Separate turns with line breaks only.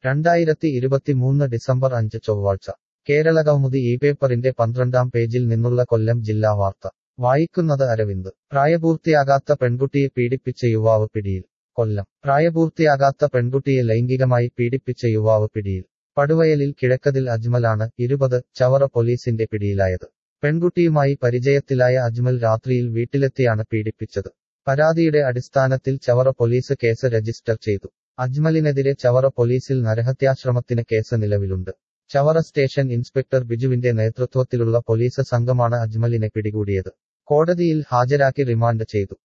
രണ്ടായിരത്തി ഇരുപത്തിമൂന്ന് ഡിസംബർ അഞ്ച് ചൊവ്വാഴ്ച കേരള കൗമുദി ഈ പേപ്പറിന്റെ പന്ത്രണ്ടാം പേജിൽ നിന്നുള്ള കൊല്ലം ജില്ലാ വാർത്ത വായിക്കുന്നത് അരവിന്ദ് പ്രായപൂർത്തിയാകാത്ത പെൺകുട്ടിയെ പീഡിപ്പിച്ച യുവാവ് പിടിയിൽ കൊല്ലം പ്രായപൂർത്തിയാകാത്ത പെൺകുട്ടിയെ ലൈംഗികമായി പീഡിപ്പിച്ച യുവാവ് പിടിയിൽ പടുവയലിൽ കിഴക്കതിൽ അജ്മലാണ് ഇരുപത് ചവറ പോലീസിന്റെ പിടിയിലായത് പെൺകുട്ടിയുമായി പരിചയത്തിലായ അജ്മൽ രാത്രിയിൽ വീട്ടിലെത്തിയാണ് പീഡിപ്പിച്ചത് പരാതിയുടെ അടിസ്ഥാനത്തിൽ ചവറ പോലീസ് കേസ് രജിസ്റ്റർ ചെയ്തു അജ്മലിനെതിരെ ചവറ പോലീസിൽ നരഹത്യാശ്രമത്തിന് കേസ് നിലവിലുണ്ട് ചവറ സ്റ്റേഷൻ ഇൻസ്പെക്ടർ ബിജുവിന്റെ നേതൃത്വത്തിലുള്ള പോലീസ് സംഘമാണ് അജ്മലിനെ പിടികൂടിയത് കോടതിയിൽ ഹാജരാക്കി റിമാൻഡ് ചെയ്തു